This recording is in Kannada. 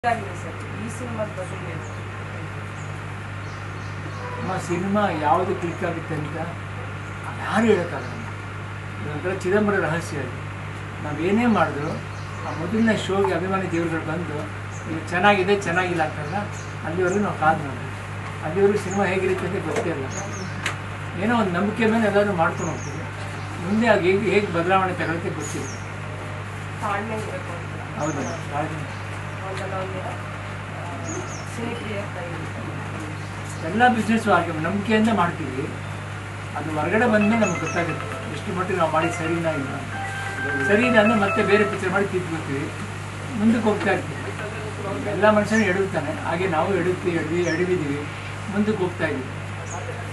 ಆಗಿದೆ ಸರ್ ಈ ಸಿನಿಮಾದ ಬಗ್ಗೆ ಏನು? ನಮ್ಮ ಸಿನಿಮಾ ಯಾವುದು ಕ್ಲಿಕ್ ಆಗುತ್ತೆ ಅಂತ ಯಾರು ಹೇಳೋಕ್ಕಾಗಲ್ಲ ಇದೊಂಥರ ಚಿದಂಬರ ರಹಸ್ಯ ಅದು ನಾವೇನೇ ಮಾಡಿದ್ರು ಆ ಮೊದಲನೇ ಶೋಗೆ ಅಭಿಮಾನಿ ದೇವರುಗಳು ಬಂದು ಇದು ಚೆನ್ನಾಗಿದೆ ಚೆನ್ನಾಗಿಲ್ಲ ಅಂತಲ್ಲ ಅಲ್ಲಿವರೆಗೂ ನಾವು ಕಾದು ನೋಡ್ತೀವಿ ಅಲ್ಲಿವರೆಗೂ ಸಿನಿಮಾ ಹೇಗಿರುತ್ತೆ ಅಂತ ಗೊತ್ತೇ ಇಲ್ಲ ಏನೋ ಒಂದು ನಂಬಿಕೆ ಮೇಲೆ ಎಲ್ಲರೂ ಮಾಡ್ಕೊಂಡು ಹೋಗ್ತೀವಿ ಮುಂದೆ ಅದು ಹೇಗೆ ಹೇಗೆ ಬದಲಾವಣೆ ತಗೊಳುತ್ತೆ ಗೊತ್ತಿಲ್ಲ ತಾಳ್ಮೆ ಇರಬೇಕು ಅಂತ ಹೌದು ಹಾಗೆ ಒಂದಲ್ಲ ಒಂದಿನ ಸಿನಿಪ್ರಿಯ ಎಲ್ಲ ಬಿಸ್ನೆಸ್ಸು ಹಾಗೆ ನಂಬಿಕೆಯಿಂದ ಮಾಡ್ತೀವಿ ಅದು ಹೊರಗಡೆ ಬಂದಮೇಲೆ ನಮ್ಗೆ ಗೊತ್ತಾಗುತ್ತೆ ಎಷ್ಟು ಮಟ್ಟಿಗೆ ನಾವು ಮಾಡಿ ಸರಿನಾ ಇಲ್ಲ ಅಂತ. ಸರಿ ಇಲ್ಲ ಅಂದರೆ ಮತ್ತೆ ಬೇರೆ ಪಿಕ್ಚರ್ ಮಾಡಿ ತಿದ್ಬಿಡ್ತೀವಿ ಮುಂದಕ್ಕೆ ಹೋಗ್ತಾ ಇರ್ತೀವಿ ಎಲ್ಲ ಮನುಷ್ಯನೂ ಎಡುತ್ತಾನೆ ಹಾಗೆ ನಾವು ಎಡುತ್ತೀವಿ ಎಡ್ವಿ ಎಡವಿದ್ದೀವಿ ಮುಂದಕ್ಕೆ ಹೋಗ್ತಾ ಇದ್ದೀವಿ